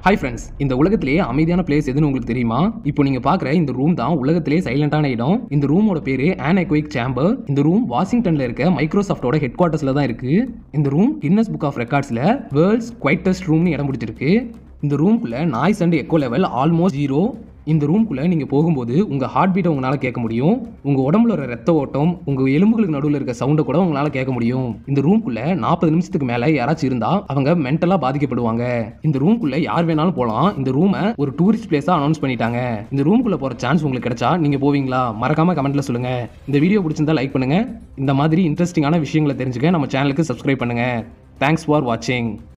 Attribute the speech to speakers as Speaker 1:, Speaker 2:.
Speaker 1: hi friends இந்த உலகத்திலேயே அமைதியான பிளேஸ் எதுன்னு உங்களுக்கு தெரியுமா இப்போ நீங்க பாக்குற இந்த ரூம் தான் உலகத்திலேயே சைலண்டான இடம் இந்த ரூமோட பேரு ஆனக்விக் சேம்பர் இந்த ரூம் வாஷிங்டன்ல இருக்க மைக்ரோசாஃப்டோட ஹெட் குவார்ட்டர்ஸ்ல தான் இருக்கு இந்த ரூம் கின்னஸ் புக் ஆஃப் ரெக்கார்ட்ஸ்ல வேர்ல்ட்ஸ் குவைட்டஸ்ட் ரூம்னு இடம் பிடிச்சிருக்கு இந்த ரூம்குள்ள noise and echo level almost zero இந்த ரூம்குள்ள நீங்க போகும்போது உங்க ஹார்ட் பீட்டை உங்களால கேட்க முடியும் உங்க உடம்புல ஒரு ரத்த ஓட்டம் உங்க எலும்புகளுக்கு நடுவில் இருக்க சவுண்டை கூட உங்களால கேட்க முடியும் இந்த ரூம்குள்ள நாற்பது நிமிஷத்துக்கு மேல யாராச்சும் இருந்தா அவங்க மென்டலா பாதிக்கப்படுவாங்க இந்த ரூம்குள்ள யார் வேணாலும் போலாம் இந்த ரூமை ஒரு டூரிஸ்ட் பிளேஸா அனௌன்ஸ் பண்ணிட்டாங்க இந்த ரூம்குள்ள போற சான்ஸ் உங்களுக்கு கிடைச்சா நீங்க போவீங்களா மறக்காம கமெண்ட்ல சொல்லுங்க இந்த வீடியோ பிடிச்சிருந்தா லைக் பண்ணுங்க இந்த மாதிரி இன்ட்ரெஸ்டிங்கான விஷயங்களை தெரிஞ்சுக்க நம்ம சேனலுக்கு சப்ஸ்கிரைப் பண்ணுங்க தேங்க்ஸ் ஃபார் வாட்சிங்